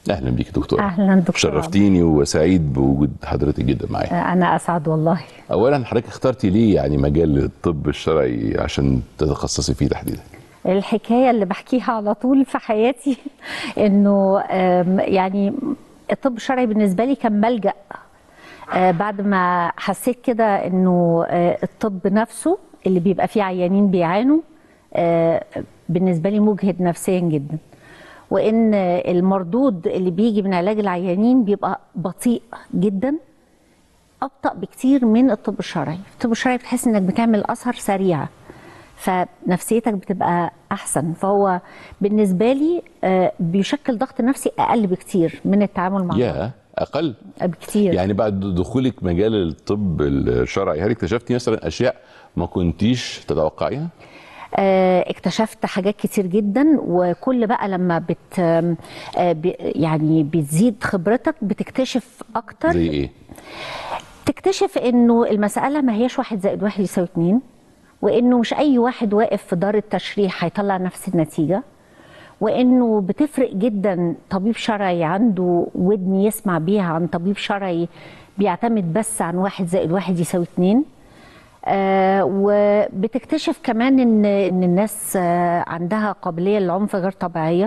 اهلا بيك دكتور اهلا دكتور شرفتيني وسعيد بوجود حضرتك جدا معايا انا اسعد والله اولا حضرتك اخترتي ليه يعني مجال الطب الشرعي عشان تتخصصي فيه تحديدا الحكايه اللي بحكيها على طول في حياتي انه آم، يعني الطب الشرعي بالنسبه لي كان ملجا آه، بعد ما حسيت كده انه آه، الطب نفسه اللي بيبقى فيه عيانين بيعانوا آه، بالنسبه لي مجهد نفسيا جدا وان المردود اللي بيجي من علاج العيانين بيبقى بطيء جدا ابطا بكتير من الطب الشرعي الطب الشرعي بتحس انك بتعمل اثر سريع فنفسيتك بتبقى احسن فهو بالنسبه لي آه، بيشكل ضغط نفسي اقل بكتير من التعامل مع يا اقل بكتير يعني بعد دخولك مجال الطب الشرعي هل اكتشفتي مثلا اشياء ما كنتيش تتوقعيها آه، اكتشفت حاجات كتير جدا وكل بقى لما بت آم، آه، بي- يعني بتزيد خبرتك بتكتشف اكتر زي ايه تكتشف انه المسألة ما هيش واحد زائد واحد يساوي اتنين وانه مش اي واحد واقف في دار التشريح هيطلع نفس النتيجة وانه بتفرق جدا طبيب شرعي عنده ودن يسمع بيها عن طبيب شرعي بيعتمد بس عن واحد زائد واحد يساوي اتنين آه وبتكتشف كمان ان ان الناس آه عندها قابليه للعنف غير طبيعيه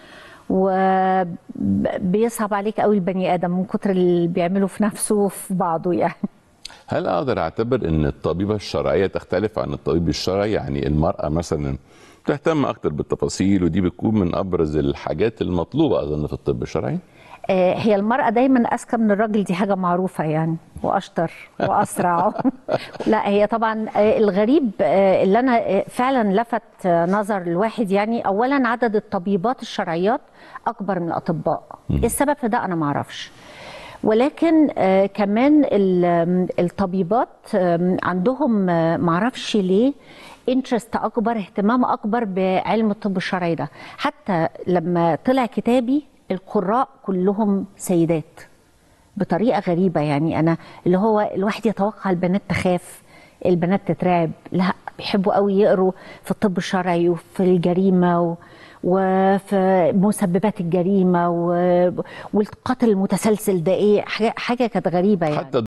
وبيصعب عليك قوي البني ادم من كتر اللي بيعمله في نفسه وفي بعضه يعني هل اقدر اعتبر ان الطبيبه الشرعيه تختلف عن الطبيب الشرعي يعني المراه مثلا تهتم اكتر بالتفاصيل ودي بتكون من ابرز الحاجات المطلوبه اظن في الطب الشرعي آه، هي المرأة دايما أذكى من الراجل دي حاجة معروفة يعني وأشطر وأسرع لا هي طبعا آه، الغريب آه، اللي أنا آه، فعلا لفت آه، نظر الواحد يعني أولا عدد الطبيبات الشرعيات أكبر من الأطباء إيه السبب في ده أنا معرفش ولكن آه، كمان ال- آم، الطبيبات آم، عندهم آه، معرفش ليه انترست اكبر اهتمام اكبر بعلم الطب الشرعي ده حتى لما طلع كتابي القراء كلهم سيدات بطريقه غريبه يعني انا اللي هو الواحد يتوقع البنات تخاف البنات تترعب لا بيحبوا قوي يقروا في الطب الشرعي وفي الجريمه و... وفي مسببات الجريمه و... والقتل المتسلسل ده ايه حاجه حاجه كانت غريبه يعني حتى